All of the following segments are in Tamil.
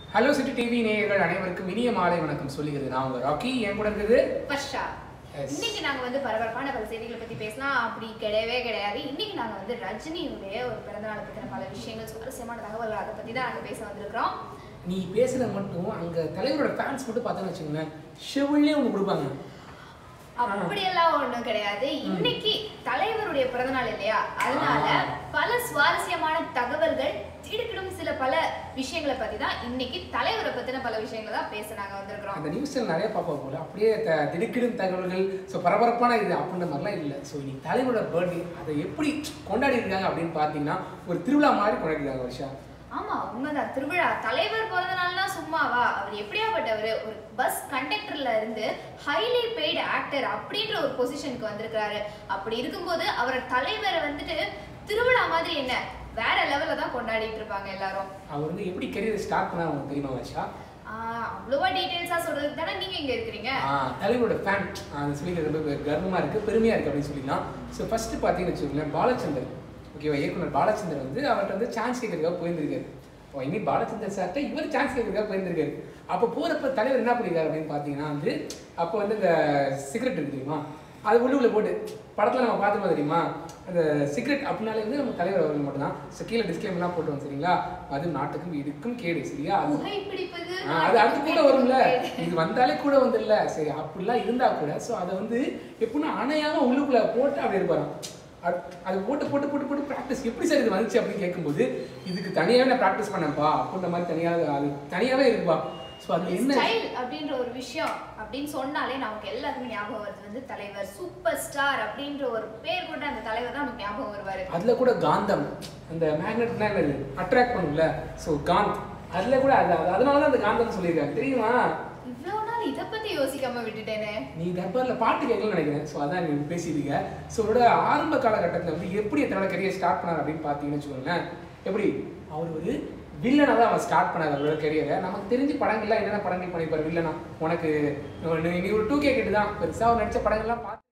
ஹலோ சிட்டி டிவி நேயர்கள் அனைவருக்கும் இனிய மாலை வணக்கம் சொல்லுகிறது நான் உங்க ராக்கி என் கூட இருக்குது ஃபர்ஸ்டா Yes. இன்னைக்கு நாங்க வந்து பரபரப்பான பல செய்திகளை பத்தி பேசலாம் அப்படி கிடையவே கிடையாது இன்னைக்கு நாங்க வந்து ரஜினியுடைய ஒரு பிறந்தநாள் பத்தின பல விஷயங்கள் சுவாரஸ்யமான தகவல்கள் அதை பத்தி தான் நாங்க பேச வந்திருக்கிறோம் நீ பேசுறது மட்டும் அங்க தலைவரோட ஃபேன்ஸ் மட்டும் பார்த்தோன்னு வச்சுக்கோங்களேன் ஷெவிலே ஒன்று கொடுப்பாங்க அப்படியெல்லாம் ஒண்ணும் கிடையாது இன்னைக்கு தலைவருடைய பிறந்தநாள் இல்லையா அதனால ஆ. பல சுவாரஸ்யமான தகவல்கள் திடுக்கிடும் சில பல விஷயங்களை பத்தி தான் இன்னைக்கு தலைவரை பத்தின பல விஷயங்களை தான் பேச நாங்க வந்திருக்கிறோம் அந்த நியூஸில் நிறைய பார்ப்போம் போல அப்படியே த திடுக்கிடும் தகவல்கள் ஸோ பரபரப்பான இது அப்படின்ற மாதிரிலாம் இல்லை ஸோ இன்னைக்கு தலைவரோட பர்த்டே அதை எப்படி கொண்டாடி இருக்காங்க அப்படின்னு பார்த்தீங்கன்னா ஒரு திருவிழா மாதிரி கொண்டாடி இருக்காங்க வருஷா ஆமா உண்மைதான் திருவிழா தலைவர் பிறந்த நாள்னா சும்மாவா அவர் எப்படியாப்பட்டவர் ஒரு பஸ் கண்டக்டர்ல இருந்து ஹைலி பெய்டு ஆக்டர் அப்படின்ற ஒரு பொசிஷனுக்கு வந்திருக்காரு அப்படி இருக்கும்போது அவர் தலைவரை வந்துட்டு திருவிழா மாதிரி என்ன வேற லெவல்ல தான் கொண்டாடிட்டு இருப்பாங்க எல்லாரும் அவர் வந்து எப்படி கெரியர் ஸ்டார்ட் பண்ணா உங்களுக்கு தெரியுமா வருஷா ஆஹ் அவ்வளவா டீடைல்ஸா சொல்றதுக்கு தானே நீங்க இங்க இருக்கிறீங்க ஆ, தலைவரோட ஃபேன் அது சொல்லிக்கிறது ரொம்ப கர்வமாக இருக்குது பெருமையாக இருக்குது அப்படின்னு சொல்லிக்கலாம் ஸோ ஃபஸ்ட்டு பார்த்தீங்கன்னு வச்சுக்கோங்களேன் பாலச்சந்தர் ஓகேவா இயக்குனர் பாலச்சந்தர் வந்து அவர்கிட்ட வந்து சான்ஸ் கேட்கறதுக்காக போயிருந்திருக்காரு ஓ இனி பாலச்சந்தர் சார்ட்ட இவர் சான்ஸ் கேட்கறதுக்காக போயிருந்திருக்காரு அப்போ போகிறப்ப தலைவர் என்ன பண்ணிருக்காரு அப்படின்னு பார்த்தீங்கன்னா வந்து அப்போ வந்து இந்த சிகரெட் இருக்கு தெரியுமா அது உள்ளுக்குள்ள போட்டு படத்தில் நம்ம பார்த்துருப்போம் தெரியுமா அந்த சிகரெட் அப்படின்னாலே வந்து நம்ம தலைவர் அவர்கள் மட்டும்தான் ஸோ கீழே டிஸ்கிளைம்லாம் போட்டுருவோம் சரிங்களா அது நாட்டுக்கும் இதுக்கும் கேடு சரியா அது புகைப்பிடிப்பது ஆ, அது அடுத்து கூட வரும்ல இது வந்தாலே கூட வந்துடல சரி அப்படிலாம் இருந்தா கூட ஸோ அதை வந்து எப்படின்னா அணையாம உள்ளுக்குள்ள போட்டு அப்படி இருப்பாராம் அது- அது போட்டு போட்டு போட்டு போட்டு ப்ராக்டிஸ் எப்படி சார் இது வந்துச்சு அப்படின்னு கேட்கும்போது இதுக்கு தனியாகவே நான் ப்ராக்டிஸ் பண்ணேன்ப்பா அப்படின்ற மாதிரி தனியாக அது தனியாகவே இருக்குப்பா ஸோ அது என்ன ஸ்டைல் அப்படின்ற ஒரு விஷயம் அப்படின்னு சொன்னாலே நமக்கு எல்லாருக்குமே ஞாபகம் வருது வந்து தலைவர் சூப்பர் ஸ்டார் அப்படின்ற ஒரு பேர் கூட அந்த தலைவர் தான் நமக்கு ஞாபகம் வருவாரு அதுல கூட காந்தம் அந்த மேக்னெட்னா என்னது அட்ராக்ட் பண்ணும்ல ஸோ காந்த் அதுல கூட அது அது- அதனால தான் அந்த காந்தம் சொல்லியிருக்காங்க தெரியுமா இவ்வளவு நாள் இத பத்தி யோசிக்காம விட்டுட்டேனே நீ தர்பார்ல பாட்டு கேட்கணும்னு நினைக்கிறேன் ஸோ அதான் நீ பேசியிருக்க ஸோ அவரோட ஆரம்ப காலகட்டத்தில் வந்து எப்படி தன்னோட கரியர் ஸ்டார்ட் பண்ணார் அப்படின்னு பார்த்தீங்கன்னு வச்சுக்கோங்களேன் எப்படி அவர் ஒரு வில்லனாக தான் அவர் ஸ்டார்ட் பண்ணார் அவரோட கரியரை நமக்கு தெரிஞ்ச படங்கள்லாம் என்னென்ன படங்கள் பண்ணியிருப்பார் வில்லனா உனக்கு நீ- நீ ஒரு டூ கே கிட்ட தான் பெருசாக அவர் நடித்த படங்கள்லாம் பார்த்து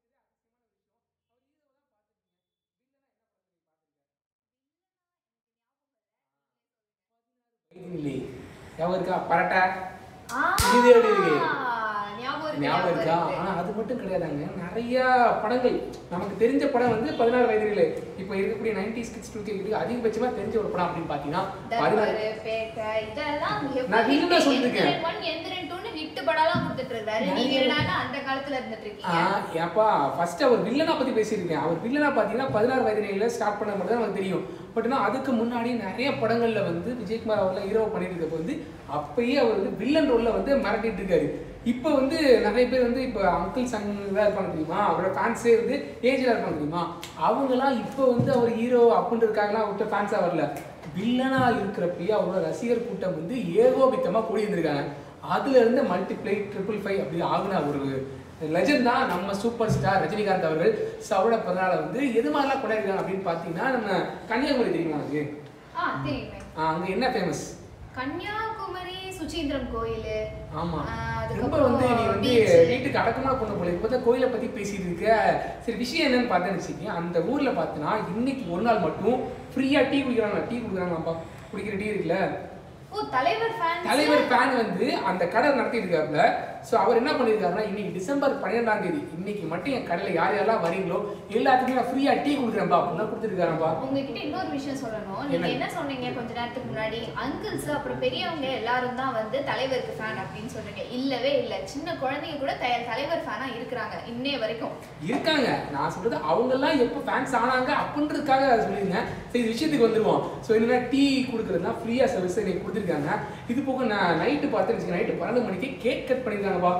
இல்லை ஞாபகம் இருக்கா பரட்டை ஆ, இது எப்படி இருக்கு? ஞாபகம் இருக்கு, ஞாபகம் இருக்கா இருக்கு. ஆனா அது மட்டும் கிடையாதாங்க நிறைய படங்கள் நமக்கு தெரிஞ்ச படம் வந்து பதினாறு வயதிலே இப்போ இருக்கக்கூடிய நைன்டிஸ் கிட்ஸ் டூ கே அதிகபட்சமா தெரிஞ்ச ஒரு படம் அப்படின்னு பாத்தீங்கன்னா பதினாறு தர்பாரு, பேட்டை, இதெல்லாம் எவ்வளவு நான் hit. இதுதான் சொல்லிருக்கேன். எந்திரன் one, எந்திரன் two-ன்னு hit படம்லாம் கொடுத்துட்டு இருக்காரு. நீங்க என்னடான்னா அந்த காலத்துல இருந்துட்டு ஆ, இருக்கீங்க. ஏப்பா ஃபர்ஸ்ட் அவர் வில்லனா பத்தி பேசியிருக்கேன் அவர் வில்லனா பாத்தீங்கன்னா பதினாறு வயதில ஸ்டார்ட் பண்ண மட்டும் தான் நமக்கு தெரியும் பட் ஆனால் அதுக்கு முன்னாடி நிறைய படங்கள்ல வந்து விஜயகுமார் அவர்லாம் ஹீரோ பண்ணிட்டு இருக்கப்ப வந்து அப்பயே அவர் வந்து வில்லன் ரோல்ல வந்து மிரட்டிட்டு இருக்காரு இப்போ வந்து நிறைய பேர் வந்து இப்போ அங்கிள் சங் தான் இருப்பாங்க தெரியுமா அவரோட ஃபேன்ஸே வந்து ஏஜில் இருப்பாங்க தெரியுமா அவங்கலாம் இப்போ வந்து அவர் ஹீரோ அப்படின்றதுக்காகலாம் அவர்கிட்ட ஃபேன்ஸாக வரல வில்லனா இருக்கிறப்பயே அவரோட ரசிகர் கூட்டம் வந்து ஏகோபித்தமாக கூடி இருந்திருக்காங்க அதுல இருந்து மல்டிப்ளை ட்ரிபிள் ஃபைவ் அப்படி ஆகுன ஒரு லெஜண்ட் தான் நம்ம சூப்பர் ஸ்டார் ரஜினிகாந்த் அவர்கள் ஸோ அவரோட பிறநாளை வந்து எது மாதிரிலாம் கொண்டாடிருக்காங்க அப்படின்னு பார்த்தீங்கன்னா நம்ம கன்னியாகுமரி தெரியுமா அது ஆ, தெரியுமே. அங்கே என்ன ஃபேமஸ் கன்னியாகுமரி சுசீந்திரம் கோயில் ஆமா ஆ, ரொம்ப அதுக்கப்புறம் வந்து நீ வந்து beach. வீட்டுக்கு அடக்கமான பொண்ணு போல இப்போ தான் கோயிலை பத்தி பேசிட்டு இருக்க சரி விஷயம் என்னன்னு பார்த்தேன்னு வச்சுக்கோங்க அந்த ஊர்ல பார்த்தீங்கன்னா இன்னைக்கு ஒரு நாள் மட்டும் ஃப்ரீயா டீ குடிக்கிறாங்க டீ குடிக்கிறாங்கப்பா குடிக்கிற டீ இருக்குல்ல ஓ தலைவர் fans. தலைவர் ஃபேன் வந்து அந்த கடை நடத்திட்டு இருக்காருல ஸோ அவர் என்ன பண்ணியிருக்காருன்னா இன்னைக்கு டிசம்பர் பன்னிரெண்டாம் தேதி இன்னைக்கு மட்டும் என் கடையில் யார் யாரெல்லாம் வரீங்களோ எல்லாத்துக்குமே நான் ஃப்ரீயா டீ கொடுக்குறேன்ப்பா அப்படிலாம் கொடுத்துருக்காரப்பா உங்ககிட்ட இன்னொரு விஷயம் சொல்லணும் நீங்க என்ன? என்ன சொன்னீங்க கொஞ்ச நேரத்துக்கு முன்னாடி அங்கிள்ஸ் அப்புறம் பெரியவங்க எல்லாரும் தான் வந்து தலைவருக்கு ஃபேன் அப்படின்னு சொல்றீங்க இல்லவே இல்ல சின்ன குழந்தைங்க கூட த- தலைவர் ஃபேனா இருக்கிறாங்க இன்னைய வரைக்கும் இருக்காங்க நான் சொல்றது அவங்கெல்லாம் எப்போ ஃபேன்ஸ் ஆனாங்க அப்படின்றதுக்காக அதை சொல்லியிருந்தேன் சரி இது விஷயத்துக்கு வந்துருவோம் ஸோ என்னன்னா டீ கொடுக்குறதுனா ஃப்ரீயாக சர்வீஸ் எனக்கு கொடுத்துருக்காங்க இது போக நான் நைட்டு பார்த்து நைட்டு பன்னெண்டு மணிக்கு கேக் கட் பண்ணியிருக்காங்கப்பா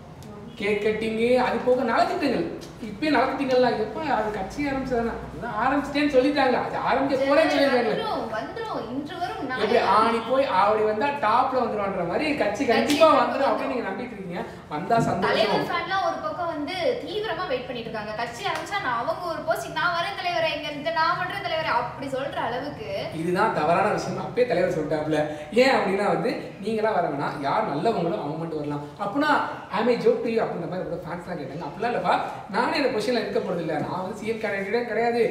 கேக் கட்டிங்கு அது போக நலத்திட்டங்கள் இப்பயே நலத்திட்டங்கள்லாம் எப்போ அது கட்சி ஆரம்பிச்சதானே அதான் ஆரம்பிச்சிட்டேன்னு சொல்லிட்டாங்க அது ஆரம்பிக்க போறேன்னு சொல்லியிருக்காங்க வந்துரும் வந்துரும் இன்று வரும் எப்படி நாளை ஆணி போய் ஆவடி வந்தா டாப்ல வந்துருவான்ற மாதிரி கட்சி கண்டிப்பா வந்துடும் அப்படின்னு நீங்க நம்பிட்டு இருக்கீங்க வந்தா சந்தோஷம் தலைவர் ஃபேன்லாம் ஒரு பக்கம் வந்து தீவிரமா வெயிட் பண்ணிட்டு இருக்காங்க கட்சி ஆரம்பிச்சா நான் அவங்க ஒரு போஸ்டிங் நான் வரேன் தலைவரே இங்க இருந்து நான் பண்றேன் தலைவரே அப்படி சொல்ற அளவுக்கு இதுதான் தவறான விஷயம் அப்பயே தலைவர் சொல்லிட்டாப்ல ஏன் அப்படின்னா வந்து நீங்களாம் வர வேணாம் யார் நல்லவங்களோ அவங்க மட்டும் வரலாம் அப்படின்னா ஆமே ஜோக் டு அப்படின்ற மாதிரி ஃபேன்ஸ்லாம் கேட்டாங்க அப்படிலாம் இல்லப்பா நானே இந்த பொசிஷனில் இருக்க போறது இல்லை நான் வந்து சிஎம் கேண்டிடேட் கிடையாது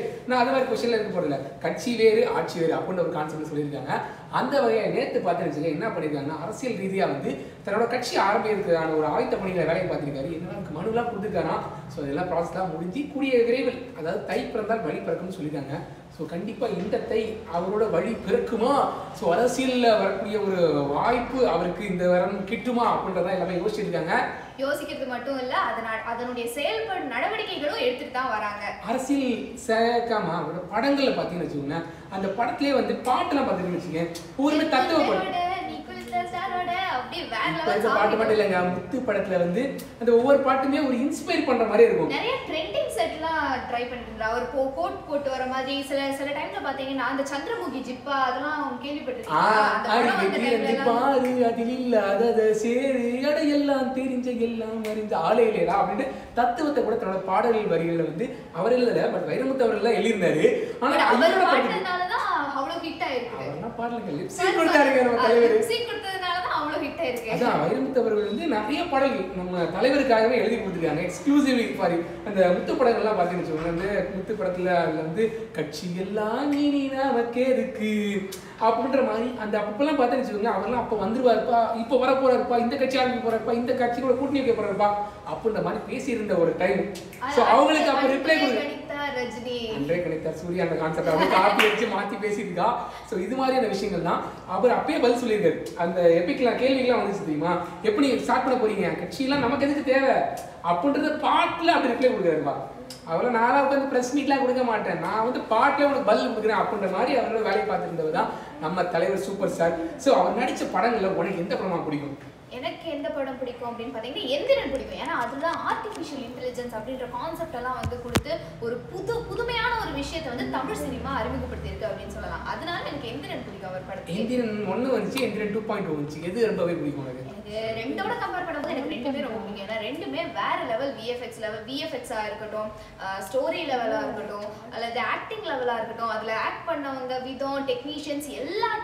நான் அது மாதிரி கொஸ்டின்ல இருக்க போறதில்ல கட்சி வேறு ஆட்சி வேறு அப்படின்ற ஒரு கான்செப்ட் சொல்லியிருக்காங்க அந்த வகையை நேற்று பார்த்துருச்சுங்க என்ன பண்ணியிருக்காங்கன்னா அரசியல் ரீதியா வந்து தன்னோட கட்சி ஆரம்பிக்கிறதுக்கான ஒரு ஆயத்த பணிகளை வேலையை பார்த்திருக்காரு என்ன மனுலாம் கொடுத்துருக்காராம் ஸோ இதெல்லாம் ப்ராசஸ்லாம் முடிஞ்சு கூடிய விரைவில் அதாவது தை பிறந்தால் வழி பிறக்கும்னு சொல்லியிருக்காங்க ஸோ கண்டிப்பாக இந்த தை அவரோட வழி பிறக்குமா ஸோ அரசியலில் வரக்கூடிய ஒரு வாய்ப்பு அவருக்கு இந்த வரம் கிட்டுமா அப்படின்றத எல்லாமே யோசிச்சிருக்காங்க யோசிக்கிறது மட்டும் இல்ல அதனால் அதனுடைய செயல்படும் நடவடிக்கைகளும் எடுத்துட்டு தான் வராங்க அரசியல் சேர்க்காம அவரோட படங்களை பார்த்தீங்கன்னு வச்சுக்கோங்க அந்த படத்திலே வந்து பாட்டெல்லாம் பார்த்தீங்கன்னு வச்சுக்கோங்க ஒவ்வொரு தத்துவ படம் நிக்கோட, நிக்கோல்ட ஸ்டாரோட அப்படியே வேற இப்ப level இருக்க song பாட்டு மட்டும் இல்லைங்க முத்து படத்துல வந்து அந்த ஒவ்வொரு பாட்டுமே ஒரு இன்ஸ்பயர் பண்ற மாதிரி இருக்கும் நிறைய ட்ரெண்டிங் செட்லாம் ட்ரை பண்ணிட்டு இருந்தா அவர் போ கோட் போட்டு வர மாதிரி சில சில டைம்ல பாத்தீங்கன்னா அந்த சந்திரமுகி ஜிப்பா அதெல்லாம் ஆ, கேள்விப்பட்டிருக்கீங்களா அந்த படம் வந்த அடி டைம்ல வெட்டி எல்லாம் பாரு அதில் இல்லாதத சேரு அடையெல்லாம் தெரிஞ்ச எல்லாம் அறிஞ்ச ஆளே இல்லையடா அப்படின்ட்டு தத்துவத்தை கூட தன்னோட பாடல்கள் வரிகளில் வந்து அவர் எழுதல பட் வைரமுத்து அவர் எல்லாம் எழுதியிருந்தாரு ஆனா But அவர் அவரோட படத்துக்கு பாட்டுனாலதான் அவ்வளவு ஹிட் ஆயிருக்கு அவர்லாம் பாடலுங்க லிப்ஸிங் கொடுத்தாருங்க நம்ம தலைவர் லிப்ஸிங் கொடுத்ததுனாலதான் அவ்வளவு ஹிட் ஆயிருக்கு அதான் வைரமுத்து அவர்கள் வந்து நிறைய பாடல்கள் நம்ம தலைவருக்காகவே எழுதி கொடுத்துருக்காங்க எக்ஸ்க்ளூசிவ்லி சாரி அந்த முத்து படங்கள்லாம் பார்த்தீங்கன்னு வச்சுக்கோங்க அந்த முத்து படத்துல அதுல வந்து கட்சி எல்லாம் இனி நமக்கு எதுக்கு அப்படின்ற மாதிரி அந்த அப்பெல்லாம் பார்த்தீங்கன்னு வச்சுக்கோங்க அவர்லாம் அப்போ வந்துருவாருப்பா இப்போ வர போறாருப்பா இந்த கட்சி ஆரம்பிக்க போறாருப்பா இந்த கட்சி கூட கூட்டணி வைக்க போறாருப்பா அப்படின்ற மாதிரி பேசியிருந்த ஒரு டைம் ஸோ அவங்களுக்கு அப்போ ரிப்ளை அன்பே கொடுங்க கணித்தார் ரஜினி அன்றே கணித்தார் சூர்யா அந்த கான்செப்ட் அப்படியே காப்பி வச்சு மாத்தி பேசியிருக்கா ஸோ இது மாதிரியான விஷயங்கள் தான் அவர் அப்பயே பதில் சொல்லியிருக்காரு அந்த எப்பிக்கலாம் கேள்விகள்லாம் வந்துச்சு தெரியுமா எப்படி ஸ்டார்ட் பண்ண போறீங்க கட்சியெல்லாம் நமக்கு எதுக்கு தேவை அப்படின்றத பாட்டில் அப்படி ரிப்ளை கொடுக்குறாருப்பா அவரை நானா உட்காந்து ப்ரெஸ் மீட்லாம் கொடுக்க மாட்டேன் நான் வந்து பாட்டில் உனக்கு பதில் கொடுக்குறேன் அப்படின்ற மாதிரி அவரோட வேலையை பார்த்துருந்தவர் தான் நம்ம தலைவர் சூப்பர் ஸ்டார் ஸோ அவர் நடித்த படங்கள்ல உனக்கு எந்த படமா பிடிக்கும் எனக்கு எந்த படம் பிடிக்கும் அப்படின்னு பார்த்தீங்கன்னா எந்திரன் பிடிக்கும் ஏன்னா அதுல ஆர்டிஃபிஷியல் இன்டெலிஜென்ஸ் அப்படின்ற கான்செப்ட் எல்லாம் வந்து கொடுத்து ஒரு புது புதுமையான ஒரு விஷயத்தை வந்து தமிழ் சினிமா அறிமுகப்படுத்தியிருக்கு அப்படின்னு சொல்லலாம் அதனால எனக்கு எந்திரன் பிடிக்கும் அவர் படத்தில் எந்திரன் ஒன்று வந்துச்சு எந்திரன் டூ பாயிண்ட் வந்துச்சு எது ரொம்பவே பிடிக்கும் உனக்கு எனக்கு ரெண்டோட கம்பேர் பண்ணும்போது எனக்கு ரெண்டுமே ரொம்ப பிடிக்கும் ஏன்னா ரெண்டுமே வேற லெவல் விஎஃப்எக்ஸ் லெவல் விஎஃப்எக்ஸா இருக்கட்டும் ஸ்டோரி லெவலா இருக்கட்டும் அல்லது ஆக்டிங் லெவலா இருக்கட்டும் அதுல ஆக்ட் பண்ணவங்க விதம் டெக்னீஷியன்ஸ் எல்லாம்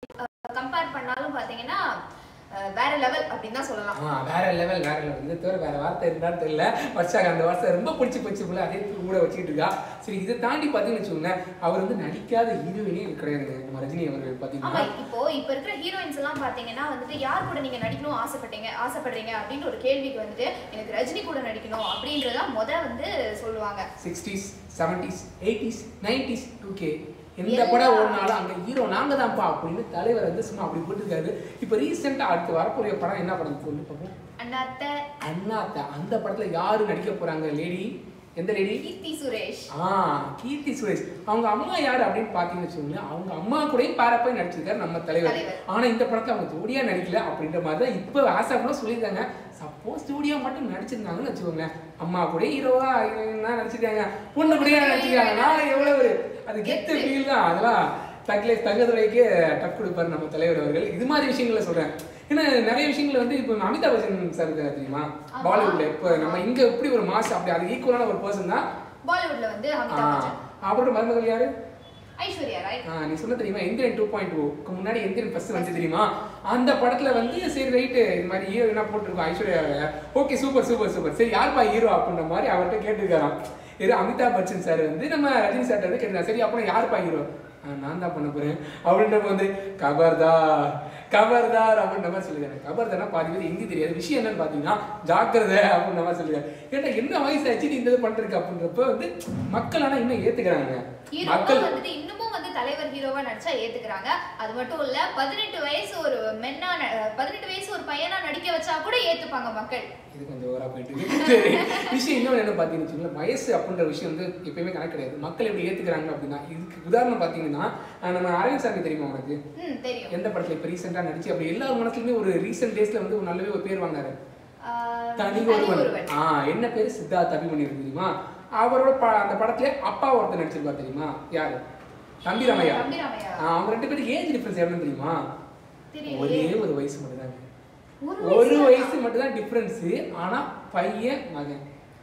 கம்பேர் பண்ணாலும் பாத்தீங்கன்னா அஹ், வேற லெவல் அப்படின்னு தான் சொல்லலாம் ஆ வேற லெவல் வேற லெவல் இந்த தவிர வேற வார்த்தை இருந்தாலும் தெரியல வச்சாங்க அந்த வார்த்தை ரொம்ப பிடிச்சி போச்சு போல அதே கூட வச்சுக்கிட்டு இருக்கா சரி இதை தாண்டி பார்த்தீங்கன்னு வச்சுக்கோங்க அவர் வந்து நடிக்காத ஹீரோயினே கிடையாதுங்க நம்ம ரஜினி அவர்கள் ஆமா பார்த்தீங்கன்னா இப்போ இப்ப இருக்கிற ஹீரோயின்ஸ் எல்லாம் பாத்தீங்கன்னா வந்துட்டு யார் கூட நீங்க நடிக்கணும் ஆசைப்பட்டீங்க ஆசைப்படுறீங்க அப்படின்ற ஒரு கேள்விக்கு வந்துட்டு எனக்கு ரஜினி கூட நடிக்கணும் அப்படின்றத முத வந்து சொல்லுவாங்க sixties seventies eighties nineties two K எந்த எல்லா- படம் ஓடினாலும் அங்கே ஹீரோ நாங்கள் தான்ப்பா அப்படின்னு தலைவர் வந்து சும்மா அப்படி போட்டுருக்காரு இப்போ ரீசெண்டாக அடுத்து வரக்கூடிய படம் என்ன படம் சொல்லி பார்ப்போம் அண்ணாத்த அண்ணாத்த அந்த படத்தில் யாரு நடிக்க போறாங்க லேடி எந்த லேடி கீர்த்தி சுரேஷ் ஆ கீர்த்தி சுரேஷ் அவங்க அம்மா யாரு அப்படின்னு பாத்தீங்கன்னு வச்சுக்கோங்களேன் அவங்க அம்மா கூடயும் பாரப்பாய் நடிச்சிருக்காரு நம்ம தலைவர் தலைவர். ஆனா இந்த படத்துல அவங்க ஜோடியா நடிக்கல அப்படின்ற மாதிரி தான் இப்போ ஆசைப்பட சொல்லியிருக்காங்க சப்போஸ் ஜோடியா மட்டும் நடிச்சிருந்தாங்கன்னு வச்சுக்கோங்களேன் அம்மா கூட ஹீரோவா ஹீரோயினா நடிச்சிருக்காங்க பொண்ணு கூட நடிச்சிருக்காங்கன்னா எவ்வளவு ஒரு அது கெத்து ஃபீல் தான் அதெல்லாம் தக்கலை தங்கதுரைக்கு டக் கொடுப்பாரு நம்ம தலைவர் அவர்கள் இது மாதிரி விஷயங்கள சொல்றேன் ஏன்னா நிறைய விஷயங்கள் வந்து இப்போ அமிதாப் பச்சன் சார் இருக்காரு தெரியுமா ஆமா. பாலிவுட்ல இப்போ நம்ம இங்க எப்படி ஒரு மாஸ் அப்படி அது ஈக்குவலான ஒரு பர்சன் தான் பாலிவுட்ல வந்து அமிதாப் பச்சன் அவரோட மருமகள் யாரு ஐஸ்வர்யா ராய் ஆ, நீ சொன்ன தெரியுமா எந்திரன் டூ பாயிண்ட் டூக்கு முன்னாடி எந்திரன் ஃபர்ஸ்ட் வந்து தெரியுமா அந்த படத்துல வந்து சரி ரைட்டு இது மாதிரி ஹீரோ என்ன போட்டிருக்கோம் Aishwarya okay super super super சரி யார்ப்பா ஹீரோ அப்படின்ற மாதிரி அவர்கிட்ட கேட்டிருக்காராம் இது அமிதாப் பச்சன் சார் வந்து நம்ம ரஜினி சார்ட்ட வந்து கேட்டிருக்காரு சரி அப்புறம் யார்ப்பா ஹீரோ நான் தான் பண்ண போறேன் அப்படின்றப்ப வந்து கபர்தார் கபர்தார் அப்படின்ற மாதிரி சொல்லுறாரு கபர்தார்னா பாதி பேர் ஹிந்தி தெரியாது விஷயம் என்னன்னு பாத்தீங்கன்னா ஜாக்கிரதை அப்படின்ற மாதிரி சொல்லுறாரு கேட்டா என்ன வயசு ஆச்சு நீ இந்த இது பண்றதுக்கு அப்படின்றப்ப வந்து மக்கள் ஆனா இன்னும் ஏத்துக்கிறாங்க ஹீரோவா மக்கள் வந்துட்டு இன்னமும் வந்து தலைவர் ஹீரோவா நடிச்சா ஏத்துக்கிறாங்க அது மட்டும் இல்ல பதினெட்டு வயசு ஒரு மென்னா ந- பதினெட்டு வயசு ஒரு பையனா நடிக்க வச்சா கூட ஏத்துப்பாங்க மக்கள் இது கொஞ்சம் ஓவரா போயிட்டு இருக்கு சரி விஷயம் இன்னொன்று என்ன பார்த்தீங்கன்னு வச்சுக்கோங்களேன் வயசு அப்படின்ற விஷயம் வந்து எப்பயுமே கணக்கு கிடையாது மக்கள் எப்படி ஏத்துக்கிறாங்க அப்படின்னா இதுக்கு உதாரணம் பார்த்தீங்கன்னா அஹ் நம்ம அரவிந்த் சாமி தெரியுமா உனக்கு ம் தெரியும் எந்த படத்துல இப்போ ரீசெண்டாக நடிச்சு அப்படி எல்லார் மனசுலையுமே ஒரு ரீசெண்ட் டேஸ்ல வந்து ஒரு நல்லவே ஒரு பேர் வாங்கினாரு ஆஹ் தனி தனி ஒருவன் ஒருவன் ஆ என்ன பேர் சித்தார்த் அபிமன்யு இருக்கு தெரியுமா அவரோட ப அந்த படத்துல அப்பா ஒருத்தர் நடிச்சிருப்பா தெரியுமா யாரு தம்பி ராமையா தம்பி ராமையா ஆ, அவங்க ரெண்டு பேரும் ஏஜ் டிஃபரன்ஸ் எவ்வளவு தெரியுமா தெரியலையே. ஒரே ஒரு வயசு மட்டும் தான் ஒரு ஒரு வயசு வயசு மட்டும் தான் டிஃப்ரென்ஸு ஆனால் பையன் மகன்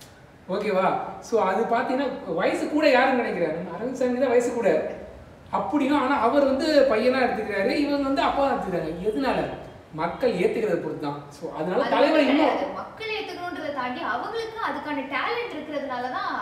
ஓகேவா ஸோ அது பார்த்தீங்கன்னா வயசு கூட யாருன்னு நினைக்கிறாரு அரவிந்த் சாமி தான் வயசு கூட அப்படியும் ஆனால் அவர் வந்து பையனா எடுத்துக்கிறாரு இவங்க வந்து அப்பா எடுத்துக்கிறாங்க எதனால மக்கள் ஏத்துக்கிறத பொறுத்து தான் ஸோ அதனால அது தலைவர் மட்டும் இன்னும் கிடையாது. மக்கள் ஏத்துக்கணுன்றதை தாண்டி அவங்களுக்கு அதுக்கான டேலண்ட் இருக்கிறதுனால தான்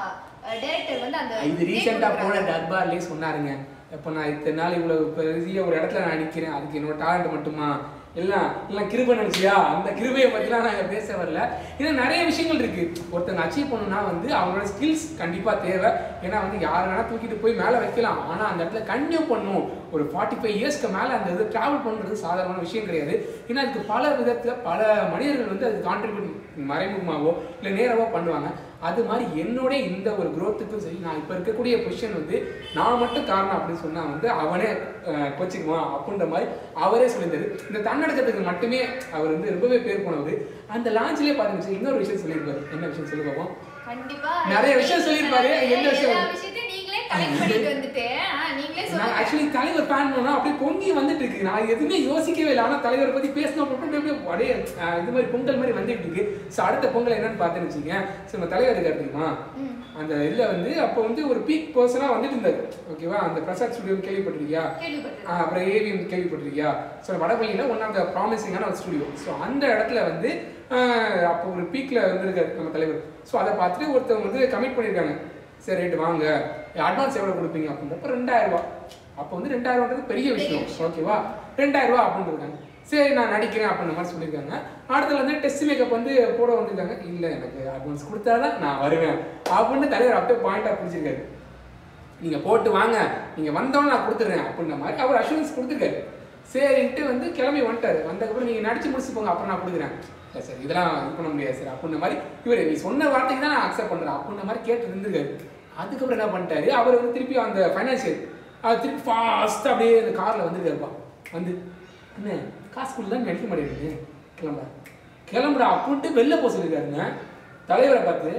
டைரக்டர் வந்து அந்த இது date ரீசெண்டாக போன கொடுக்குறாங்க. தர்பார்லேயே சொன்னாருங்க இப்போ நான் இத்தனை நாள் இவ்வளோ பெரிய ஒரு இடத்துல நான் நிற்கிறேன் அதுக்கு என்னோட டேலண்ட் மட்டுமா எல்லாம் எல்லாம் கிருபை நினச்சியா அந்த கிருபையை பற்றிலாம் நாங்கள் பேச வரல இன்னும் நிறைய விஷயங்கள் இருக்கு ஒருத்தங்க அச்சீவ் பண்ணணும்னா வந்து அவங்களோட ஸ்கில்ஸ் கண்டிப்பாக தேவை ஏன்னா வந்து யார் வேணா தூக்கிட்டு போய் மேலே வைக்கலாம் ஆனால் அந்த இடத்துல கன்டினியூ பண்ணணும் ஒரு ஃபார்ட்டி ஃபைவ் இயர்ஸ்க்கு மேலே அந்த இது ட்ராவல் பண்ணுறது சாதாரணமான விஷயம் கிடையாது ஏன்னா அதுக்கு பல விதத்தில் பல மனிதர்கள் வந்து அதுக்கு கான்ட்ரிபியூட் மறைமுகமாகவோ இல்லை நேராவோ பண்ணுவாங்க அது மாதிரி என்னோட இந்த ஒரு growth-க்கும் சரி நான் இப்போ இருக்கக்கூடிய பொசிஷன் வந்து நான் மட்டும் காரணம் அப்படின்னு சொன்னா வந்து அவனே கோச்சிக்குவான் அப்படின்ற மாதிரி அவரே சொல்லியிருந்தாரு இந்த தன்னடக்கத்துக்கு மட்டுமே அவர் வந்து ரொம்பவே பேர் போனவர் அந்த லான்ச்லேயே பார்த்தீங்கன்னா இன்னொரு விஷயம் சொல்லியிருப்பாரு என்ன விஷயம் சொல்லி பார்ப்போம் கண்டிப்பா நிறைய விஷயம் சொல்லியிருப்பாரு. என்ன விஷயம்? எல்லா விஷயத்தையும் நீங்களே கலெக்ட் பண்ணிட்டு வந்துட்டு ஆ, நீங்களே நான் சொல்லுங்க ஆக்சுவலி தலைவர் ஃபேன் பண்ணா அப்படியே பொங்கி வந்துட்டு இருக்கு நான் எதுவுமே யோசிக்கவே இல்லை ஆனால் தலைவரை பத்தி பேசணும் அப்படின்னு அப்படியே அப்படியே அஹ், இது மாதிரி பொங்கல் மாதிரி வந்துட்டு இருக்கு ஸோ அடுத்த பொங்கல் என்னன்னு பார்த்தேன்னு வச்சுக்கேன் ஸோ நம்ம தலைவர் இருக்காரு தெரியுமா ம். அந்த இதில் வந்து அப்போ வந்து ஒரு பீக் பர்சனாக வந்துட்டு இருந்தாரு ஓகேவா அந்த பிரசாத் ஸ்டுடியோ கேள்விப்பட்டிருக்கியா கேள்விப்பட்டிருக்கேன் ஆஹ் அப்புறம் ஏவிஎம் கேள்விப்பட்டிருக்கியா ஸோ வடபள்ளியில் ஒன் ஆஃப் த ப்ராமிசிங்கான ஒரு ஸ்டுடியோ ஸோ அந்த இடத்துல வந்து ஆஹ் அப்போ ஒரு பீக்கில் வந்திருக்காரு நம்ம தலைவர் ஸோ அதை பார்த்துட்டு ஒருத்தவங்க வந்து கமிட் பண்ணியிருக்காங்க சரி ரைட்டு வாங்க அட்வான்ஸ் எவ்வளோ கொடுப்பீங்க அப்படின்றப்ப ரெண்டாயிரம் ரூபா அப்போ வந்து ரெண்டாயிரம் ரூபான்றது பெரிய விஷயம் ஓகேவா ரெண்டாயிரம் ரூபா அப்படின்னு இருக்காங்க சரி நான் நடிக்கிறேன் அப்படின்ற மாதிரி சொல்லியிருக்காங்க அடுத்தது வந்து டெஸ்ட் மேக்கப் வந்து போட வந்திருக்காங்க இல்லை எனக்கு அட்வான்ஸ் கொடுத்தாதான் நான் வருவேன் அப்படின்னு தலைவர் அப்படியே பாயிண்டாக பிடிச்சிருக்காரு நீங்க போட்டு வாங்க நீங்க வந்தோன்னு நான் கொடுத்துட்றேன் அப்படின்ற மாதிரி அவர் அஷூரன்ஸ் கொடுத்துருக்காரு சரின்ட்டு வந்து கிளம்பி வந்துட்டாரு வந்ததுக்கப்புறம் நீங்க நடிச்சு முடிச்சு போங்க அப்புறம் நான் கொடுக்குறேன் இல்லை சார் இதெல்லாம் இது பண்ண முடியாது சார் அப்படின்ற மாதிரி இவர் நீ சொன்ன வார்த்தைக்கு தான் நான் அக்செப்ட் பண்றேன் அப்படின்ற மாதிரி கேட்டு இருந்திருக்காரு அதுக்கப்புறம் என்ன பண்ணிட்டாரு அவர் வந்து திருப்பி அந்த ஃபைனான்சியல் அவர் திருப்பி ஃபாஸ்ட்டாக அப்படியே அந்த காரில் வந்துருக்காருப்பா வந்து என்ன காசு கொடுத்து நடிக்க மாட்டேங்குது கிளம்புறா கிளம்புறா அப்படின்ட்டு வெளில போக சொல்லியிருக்காருங்க தலைவரை பார்த்து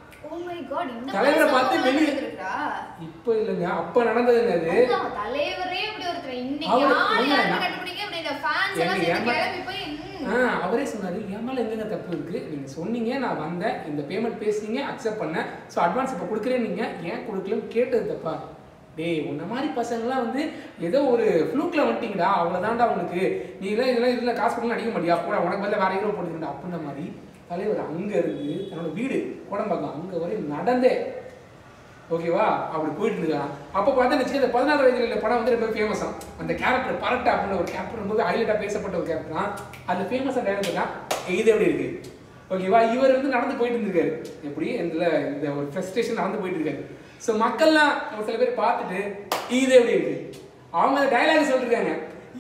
ஓ மை காட் இந்த தலைவரை மாதிரி பார்த்து சம்பவம்லாம் வெளிய- நடந்திருக்கா? இப்போ இல்லைங்க அப்போ நடந்ததுங்க அது அதுதான், தலைவரே இப்படி ஒருத்தர் இன்னைக்கு அவரு- யார் ஏங்க, யாருன்னு நான்- கண்டுபிடிக்க இப்படி இந்த fans எல்லாம் ஏங்க, சேர்ந்து ஏமா- கிளம்பி போய், ம், ஆ அவரே சொன்னாரு என் மேல எங்கங்க தப்பு இருக்கு நீங்க சொன்னீங்க நான் வந்தேன் இந்த பேமெண்ட் பேசுனீங்க அக்செப்ட் பண்ணேன் ஸோ அட்வான்ஸ் இப்போ கொடுக்குறேன் நீங்க ஏன் கொடுக்கலன்னு கேட்டது தப்பா டேய் உன்ன மாதிரி பசங்களாம் வந்து ஏதோ ஒரு ஃப்ளூக்ல வந்துட்டீங்கடா அவ்வளோதான்டா உனக்கு நீ எல்லாம் இதெல்லாம் இதில் காசு கொடுக்கலாம் அடிக்க மாட்டியா போட உனக்கு பதில் வேற ஹீரோ போட்டுக்கிட்டா அப்படின்ற மாதிரி தலைவர் அங்க இருந்து தன்னோட வீடு கோடம்பாக்கம் அங்க வரை நடந்தே ஓகேவா அப்படி போயிட்டு இருக்கான் அப்போ பார்த்தா வச்சுக்க இந்த பதினாறு வயதுல உள்ள படம் வந்து ரொம்ப ஃபேமஸாம் அந்த கேரக்டர் பரட்டா அப்படின்னு ஒரு கேரக்டர் ரொம்ப ஹைலைட்டாக பேசப்பட்ட ஒரு கேரக்டர் தான் அந்த ஃபேமஸாக டைலாக் தான் இது எப்படி இருக்கு ஓகேவா இவர் வந்து நடந்து போயிட்டு இருந்திருக்காரு எப்படி இந்த இந்த ஒரு ஃப்ரஸ்ட்ரேஷன் நடந்து போயிட்டு இருக்காரு ஸோ மக்கள்லாம் ஒரு சில பேர் பார்த்துட்டு இது எப்படி இருக்கு அவங்க அந்த டைலாக் சொல்லிருக்காங்க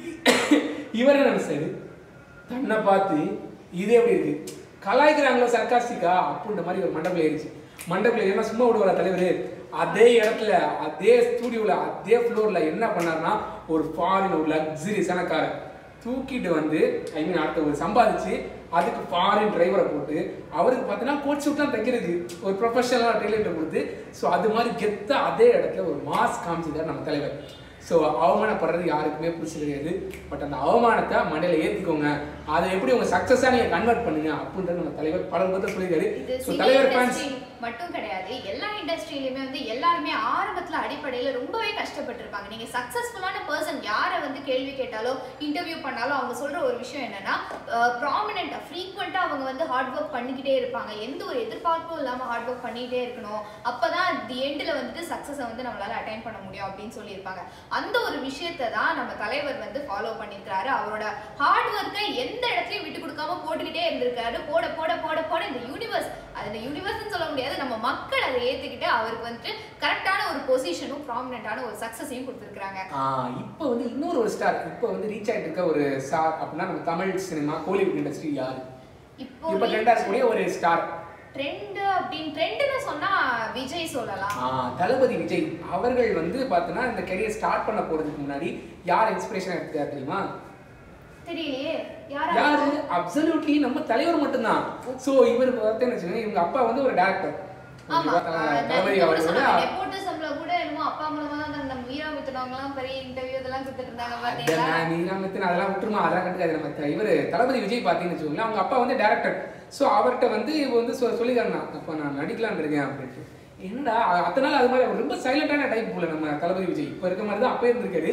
இவர் என்ன நினைச்சாரு தன்னை பார்த்து இது எப்படி இருக்கு கலாய்க்கிறாங்களோ சர்க்காஸ்டிக்கா அப்படின்ற மாதிரி ஒரு மண்டபம் ஏறிச்சு மண்டபத்தில் ஏன்னா சும்மா விடுவார தலைவர் அதே இடத்துல அதே ஸ்டூடியோவில் அதே ஃப்ளோரில் என்ன பண்ணாருன்னா ஒரு ஃபாரின் ஒரு லக்ஸரிஸான காரை தூக்கிட்டு வந்து ஐ மீன் அடுத்த ஒரு சம்பாதிச்சு அதுக்கு ஃபாரின் டிரைவரை போட்டு அவருக்கு பார்த்தீங்கன்னா கோட் சூட்லாம் தைக்கிறதுக்கு ஒரு ப்ரொஃபஷனலாக டெய்லர்கிட்ட கொடுத்து ஸோ அது மாதிரி கெத்த அதே இடத்துல ஒரு மாஸ் காமிச்சிருக்காரு நம்ம தலைவர் ஸோ அவமானப்படுறது யாருக்குமே பிடிச்சி கிடையாது பட் அந்த அவமானத்தை மண்டையில ஏற்றிக்கோங்க அதை எப்படி உங்க சக்ஸஸாக நீங்கள் கன்வெர்ட் பண்ணுங்க அப்படின்றது நம்ம தலைவர் பல பற்றி சொல்லியிருக்காரு இது ஸோ civil தலைவர் ஃபேன்ஸ் industry மட்டும் கிடையாது எல்லா இண்டஸ்ட்ரியிலுமே வந்து எல்லாருமே ஆரம்பத்துல அடிப்படையில ரொம்பவே கஷ்டப்பட்டிருப்பாங்க நீங்க சக்சஸ்ஃபுல்லான பர்சன் யாரை வந்து கேள்வி கேட்டாலோ இன்டர்வியூ பண்ணாலும் அவங்க சொல்ற ஒரு விஷயம் என்னன்னா ப்ராமினெண்டா ஃப்ரீக்வெண்டா அவங்க வந்து ஹார்ட் ஒர்க் பண்ணிக்கிட்டே இருப்பாங்க எந்த ஒரு எதிர்பார்ப்பும் இல்லாம ஹார்ட் ஒர்க் பண்ணிக்கிட்டே இருக்கணும் அப்பதான் தி எண்ட்ல வந்துட்டு சக்சஸை வந்து நம்மளால அட்டைன் பண்ண முடியும் அப்படின்னு சொல்லியிருப்பாங்க அந்த ஒரு விஷயத்தை தான் நம்ம தலைவர் வந்து ஃபாலோ பண்ணியிருக்காரு அவரோட ஹார்ட் ஒர்க்கை எந்த இடத்துலயும் விட்டு கொடுக்காம போட்டுக்கிட்டே இருந்திருக்காரு போட போட போட போட இந்த யூனிவர்ஸ் அது இந்த யூனிவர்ஸ்னு சொல்ல முடியாது நம்ம மக்கள் அதை ஏத்துக்கிட்டு அவருக்கு வந்துட்டு கரெக்டான ஒரு பொசிஷனும் ப்ராமினென்ட்டான ஒரு சக்சஸையும் கொடுத்துருக்காங்க இப்போ வந்து இன்னொரு ஒரு ஸ்டார் இப்போ வந்து ரீச் ஆகிட்டு இருக்க ஒரு ஸ்டார் அப்படின்னா நம்ம தமிழ் சினிமா கோலிவுட் இண்டஸ்ட்ரி யாரு இப்போ இப்போ ட்ரெண்டாக இருக்கக்கூடிய ஒரு ஸ்டார் ட்ரெண்ட் அப்படின்னு ட்ரெண்ட்னு சொன்னா விஜய் சொல்லலாம் தளபதி விஜய் அவர்கள் வந்து பார்த்தோன்னா இந்த கெரியர் ஸ்டார்ட் பண்ண போறதுக்கு முன்னாடி யார் இன்ஸ்பிரேஷன் எடுத்துக்காரு தெரியுமா தெரியலையே யாரா யாரு அப்சல்யூட்லி நம்ம தலைவர் மட்டும்தான் சோ இவர் பார்த்தேன்னு வச்சுக்கோங்க இவங்க அப்பா வந்து ஒரு டேரக்டர் ஆமா தளபதி அவர்கள் வந்து நெப்போட்டிசம்ல கூட என்னமோ அப்பா மூலமா தான் அந்த வீரா வித்துனவங்கலாம் பெரிய இன்டர்வியூ இதெல்லாம் கொடுத்துட்டு இருந்தாங்க பாத்தீங்களா அதெல்லாம் நீராமத்தின் அதெல்லாம் விட்டுருமா அதெல்லாம் கண்டுக்காது நம்ம த- இவரு தளபதி விஜய் பார்த்தீங்கன்னு வச்சுக்கோங்களேன் அவங்க அப்பா வந்து டேரக்டர் ஸோ அவர்கிட்ட வந்து இவ வந்து சொ- சொல்லிக்காங்க அப்போ நான் நடிக்கலாம்னு இருக்கேன் அப்படின்ட்டு என்னடா அ- அத்தனை நாள் அது மாதிரி அவர் ரொம்ப சைலண்டான டைப் போல நம்ம தளபதி விஜய் இப்போ இருக்க மாதிரி தான் அப்போ இருந்திருக்காரு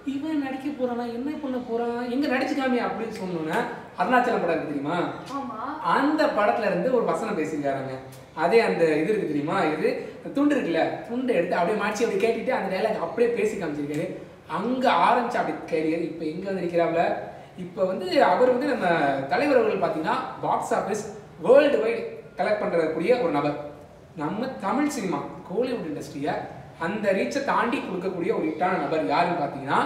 இவன் நடிக்க போறானா என்ன பண்ண போறான் எங்க நடிச்சுக்காமி அப்படின்னு சொன்னோன்னே அருணாச்சலம் படம் இருக்கு தெரியுமா ஆமா அந்த படத்துல இருந்து ஒரு வசனம் பேசியிருக்காருங்க அதே அந்த இது இருக்கு தெரியுமா இது துண்டு இருக்குல்ல துண்டு எடுத்து அப்படியே மாற்றி அப்படி கேட்டுட்டு அந்த டைலாக் அப்படியே பேசி காமிச்சிருக்காரு அங்க ஆரம்பிச்சு அப்படி கேரியர் இப்போ எங்க வந்து நிற்கிறாப்ல இப்போ வந்து அவர் வந்து நம்ம தலைவர் அவர்கள் பார்த்தீங்கன்னா box office world wide collect பண்ணுறக்கூடிய ஒரு நபர் நம்ம தமிழ் சினிமா கோலிவுட் இண்டஸ்ட்ரியை அந்த ரீச்சை தாண்டி கொடுக்கக்கூடிய ஒரு ஹிட்டான நபர் யாருன்னு பார்த்தீங்கன்னா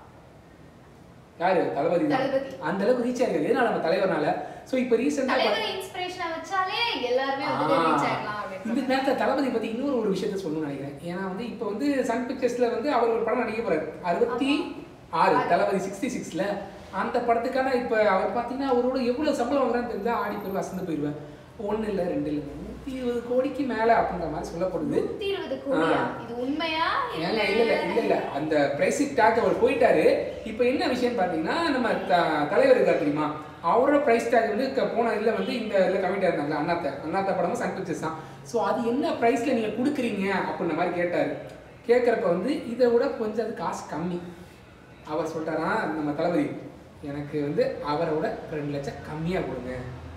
யாரு தளபதி தான் தளபதி. அந்த அளவுக்கு ரீச் ஆயிருக்காரு எதனால நம்ம தலைவர்னால ஸோ இப்போ ரீசெண்டாக தலைவர் இன்ஸ்பிரேஷனா வச்சாலே எல்லாருமே வந்து ரீச் ஆயிடலாம் அப்படின்னு இந்த நேரத்தில் தளபதி பத்தி இன்னொரு ஒரு விஷயத்த சொல்லணும்னு நினைக்கிறேன் ஏன்னா வந்து இப்போ வந்து சன் பிக்சர்ஸ்ல வந்து அவர் ஒரு படம் நடிக்க போறாரு அறுபத்தி ஆறு தளபதி சிக்ஸ்டி சிக்ஸ்ல அந்த படத்துக்கான இப்போ அவர் பார்த்தீங்கன்னா அவரோட எவ்வளவு சம்பளம் வாங்குறான்னு தெரிஞ்சா ஆடி போய் அசந்து போயிடுவேன் ஒண்ணு இல்லை ரெண்டு இல்லை நூற்றி இருபது கோடிக்கு மேலே அப்படின்ற மாதிரி சொல்லப்படுது நூத்தி இருபது கோடியா ஆ. இது உண்மையா ஏங்க இல்ல இல்ல இல்ல இல்ல அந்த பிரைஸிங் டேக் அவர் போயிட்டாரு இப்போ என்ன விஷயம் பார்த்தீங்கன்னா நம்ம த- தலைவர் இருக்கார் தெரியுமா அவரோட பிரைஸ் டேக் வந்து க- போன இதில் வந்து இந்த இதில் கமிட்டாக இருந்தாங்க அண்ணாத்த அண்ணாத்த படமும் சன் பிக்சர்ஸ் தான் ஸோ அது என்ன ப்ரைஸில் நீங்கள் கொடுக்குறீங்க அப்படின்ற மாதிரி கேட்டார் கேட்குறப்ப வந்து இதை விட கொஞ்சம் அது காசு கம்மி அவர் சொல்லிட்டாராம் நம்ம தளபதி எனக்கு வந்து அவரோட ரெண்டு லட்சம் கம்மியாக கொடுங்க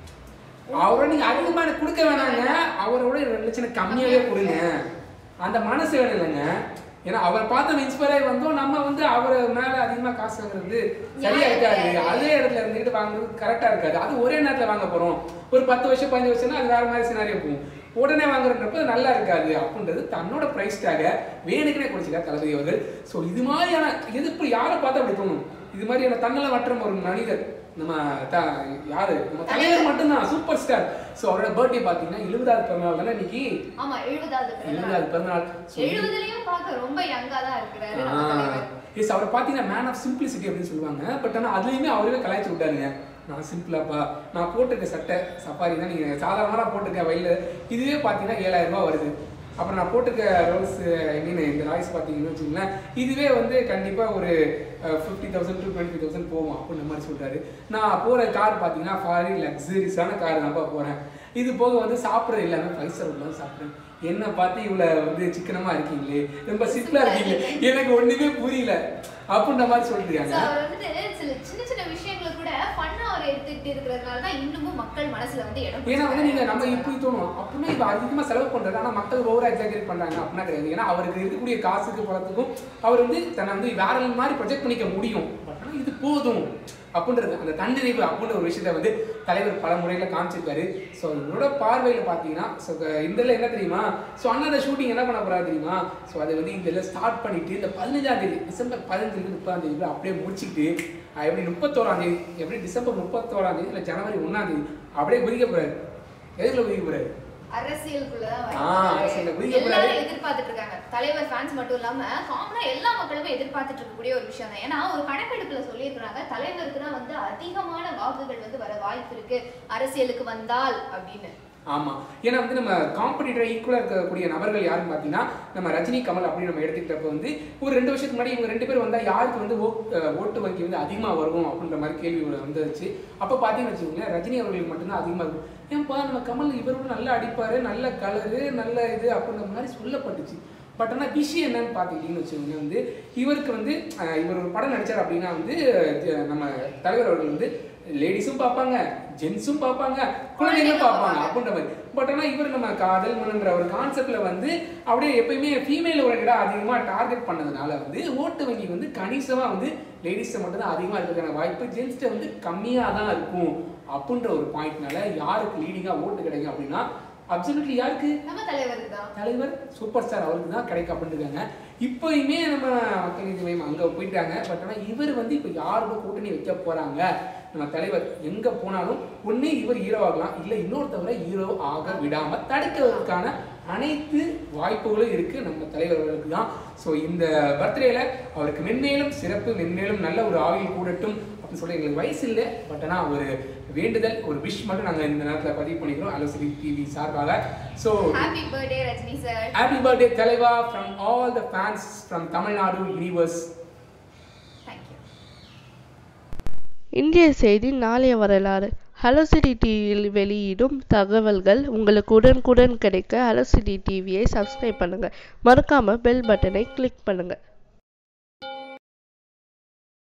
அவரோட நீங்கள் அதிகமாக எனக்கு கொடுக்க வேணாங்க அவரோட ரெண்டு லட்சம் எனக்கு கம்மியாகவே கொடுங்க அந்த மனசு வேணும் இல்லைங்க ஏன்னா அவர் பார்த்து இன்ஸ்பயர் ஆகி வந்தோம் நம்ம வந்து அவர் மேல அதிகமா காசு வாங்குறது சரியா இருக்காது அதே இடத்துல இருந்துட்டு வாங்குறது கரெக்டா இருக்காது அது ஒரே நேரத்துல வாங்க போறோம் ஒரு பத்து வருஷம் பதினஞ்சு வருஷம்னா அது வேற மாதிரி சினாரியோ போகும் உடனே வாங்குறன்றப்ப அது நல்லா இருக்காது அப்படின்றது தன்னோட பிரைஸ் டேக வேணுக்குனே குடிச்சிருக்கார் தளபதி அவர்கள் ஸோ இது மாதிரியான எதிர்ப்பு யாரை பார்த்து அப்படி தோணும் இது மாதிரியான தன்னல மற்றம் ஒரு மனிதர் நம்ம த யாரு நம்ம தலைவர் மட்டும்தான் சூப்பர் ஸ்டார் ஸோ அவரோட பர்த்டே பார்த்தீங்கன்னா எழுபதாவது பிறந்தநாள் தானே இன்னைக்கு ஆமா எழுபதாவது பிறந்தநாள். எழுபதாவது பிறந்தநாள் So, எழுபதுலயும் பார்க்க ரொம்ப யங்கா தான் இருக்கிறாரு நம்ம தலைவர் எஸ் அவரை பார்த்தீங்கன்னா மேன் ஆஃப் சிம்பிளிசிட்டி அப்படின்னு சொல்லுவாங்க பட் ஆனால் அதுலேயுமே அவரே கலாய்ச்சி விட்டாருங்க நான் சிம்பிளாப்பா நான் போட்டிருக்க சட்டை சஃபாரி தான் நீங்கள் சாதாரணமாக போட்டிருக்க வயலில் இதுவே பார்த்தீங்கன்னா ஏழாயிரம் ரூபாய் வருது அப்புறம் நான் போட்டிருக்க ரோல்ஸ் ஐ மீன் இந்த ராய்ஸ் பார்த்தீங்கன்னு வச்சுங்களேன் இதுவே வந்து கண்டிப்பாக ஒரு fifty thousand to twenty thousand போகும் அப்படின்ற மாதிரி சொல்கிறாரு நான் போகிற கார் பார்த்தீங்கன்னா ஃபாரி லக்ஸரிஸான கார் தான்ப்பா போகிறேன் இது போக வந்து சாப்பிட்றது எல்லாமே ஃபைவ் ஸ்டார் தான் சாப்பிட்றேன் என்ன பார்த்து இவ்வளோ வந்து சிக்கனமாக இருக்கீங்களே ரொம்ப சிம்பிளாக இருக்கீங்களே எனக்கு ஒன்றுமே புரியல அப்படின்ற மாதிரி So, சொல்லிருக்காங்க அவர் வந்துட்டு சில சின்ன சின்ன விஷயங்களை கூட ஃபன்னா அவர் எடுத்துக்கிட்டு இருக்கிறதுனால தான் இன்னமும் மக்கள் மனசுல வந்து இடம் ஏன்னா வந்து நீங்க நம்ம பிடிச்சிருக்காரு. இப்படி தோணும் அப்படின்னா இப்ப அதிகமா செலவு பண்றாரு ஆனா மக்கள் ஓவர் எக்ஸாகரேட் பண்றாங்க அப்படின்னா கிடையாது ஏன்னா அவருக்கு இருக்கக்கூடிய காசுக்கு பணத்துக்கும் அவர் வந்து தன்னை வந்து வேற மாதிரி ப்ரொஜெக்ட் பண்ணிக்க முடியும் பட் ஆனா இது போதும் அப்படின்றது அந்த தன்னிறைவு அப்படின்ற ஒரு விஷயத்த வந்து தலைவர் பல முறையில காமிச்சிருக்காரு ஸோ இவரோட பார்வையில பார்த்தீங்கன்னா ஸோ இந்த இதுல என்ன தெரியுமா ஸோ அண்ணா ஷூட்டிங் என்ன பண்ண போறாரு தெரியுமா ஸோ அதை வந்து இந்த இதில் ஸ்டார்ட் பண்ணிட்டு இந்த பதினஞ்சாம் தேதி டிசம்பர் பதினஞ்சுலேருந்து முப்பதாம் தேதி அப்படியே முடிச்சுக்கிட்டு அஹ் எப்படி முப்பத்தோராம் தேதி எப்படி டிசம்பர் முப்பத்தோராம் தேதி இல்லை ஜனவரி ஒன்றாம் தேதி அப்படியே குதிக்க போறாரு எதுல குதிக்க போறாரு அரசியலுக்குள்ளதான் ஆ, அரசியல்ல வர குதிக்க போறாரு. எல்லாரும் எதிர்பார்த்துட்டு இருக்காங்க தலைவர் ஃபேன்ஸ் மட்டும் இல்லாம காமனா எல்லா மக்களுமே எதிர்பார்த்துட்டு இருக்கக்கூடிய ஒரு விஷயம் தான் ஏன்னா ஒரு கணக்கெடுப்புல சொல்லியிருக்காங்க தலைவருக்கு தான் வந்து அதிகமான வாக்குகள் வந்து வர வாய்ப்பு இருக்கு அரசியலுக்கு வந்தால் அப்படின்னு ஆமா ஏன்னா வந்து நம்ம காம்படிட்டர் ஈக்குவலாக இருக்கக்கூடிய நபர்கள் யாருன்னு பார்த்தீங்கன்னா நம்ம ரஜினி கமல் அப்படின்னு நம்ம எடுத்துக்கிட்டப்ப வந்து ஒரு ரெண்டு வருஷத்துக்கு முன்னாடி இவங்க ரெண்டு பேரும் வந்தா யாருக்கு வந்து ஓ- அஹ் ஓட்டு வங்கி வந்து அதிகமாக வரும் அப்படின்ற மாதிரி கேள்வி ஒண்ணு வந்துச்சு அப்போ பார்த்தீங்கன்னு வச்சுக்கோங்களேன் ரஜினி அவர்களுக்கு மட்டும்தான் அதிகமாக இருக்கும் ஏன்பா நம்ம கமல் இவரோட நல்லா அடிப்பாரு நல்ல கலரு நல்ல இது அப்படின்ற மாதிரி சொல்லப்பட்டுச்சு பட் ஆனால் விஷயம் என்னன்னு பார்த்துக்கிட்டிங்கன்னு வச்சுக்கோங்க வந்து இவருக்கு வந்து அஹ், இவர் ஒரு படம் நடிச்சார் அப்படின்னா வந்து ஜ- நம்ம தலைவர் அவர்கள் வந்து லேடிஸும் பார்ப்பாங்க ஜென்ஸும் பார்ப்பாங்க குழந்தைங்களும் பார்ப்பாங்க அப்படின்ற மாதிரி பட் ஆனால் இவர் நம்ம காதல் மனன்ற ஒரு கான்செப்ட்ல வந்து அப்படியே எப்பயுமே ஃபீமேல் ஓரியன்டாக அதிகமாக டார்கெட் பண்ணதுனால வந்து ஓட்டு வங்கி வந்து கணிசமாக வந்து லேடிஸை மட்டும் தான் அதிகமாக இருக்கிறதுக்கான வாய்ப்பு ஜென்ஸ்ட்டை வந்து கம்மியாக தான் இருக்கும் அப்படின்ற ஒரு பாயிண்ட்னால யாருக்கு லீடிங்காக ஓட்டு கிடைக்கும் அப்படின்னா அப்சல்யூட்லி யாருக்கு நம்ம தலைவருக்கு தான் தலைவர் சூப்பர் ஸ்டார் அவருக்கு தான் கிடைக்கும் அப்படின்னு இருக்காங்க இப்போயுமே நம்ம மக்கள் நீதி மையம் அங்கே போயிட்டாங்க பட் ஆனால் இவர் வந்து இப்போ யாரோட கூட்டணி வைக்க போறாங்க நம்ம தலைவர் எங்க போனாலும் ஒண்ணு இவர் ஹீரோ ஆகலாம் இல்லை இன்னொருத்தவரை ஹீரோ ஆக விடாம தடுக்கிறதுக்கான அனைத்து வாய்ப்புகளும் இருக்கு நம்ம தலைவர்களுக்கு தான் ஸோ இந்த பர்த்டேல அவருக்கு மென்மேலும் சிறப்பு மென்மேலும் நல்ல ஒரு ஆயுள் கூடட்டும் அப்படின்னு சொல்லி எங்களுக்கு வயசு இல்லை பட் ஆனால் ஒரு வேண்டுதல் ஒரு விஷ் மட்டும் நாங்கள் இந்த நேரத்தில் பதிவு பண்ணிக்கிறோம் அலோசிரி டிவி சார்பாக so happy birthday Rajini sir happy birthday தலைவா from all the fans from Tamil Nadu universe thank you இந்திய செய்தி நாளைய வரலாறு ஹலோ சிட்டி டிவியில் வெளியிடும் தகவல்கள் உங்களுக்கு உடனுக்குடன் கிடைக்க ஹலோ சிட்டி டிவியை சப்ஸ்கிரைப் பண்ணுங்கள் மறக்காமல் பெல் பட்டனை கிளிக் பண்ணுங்கள்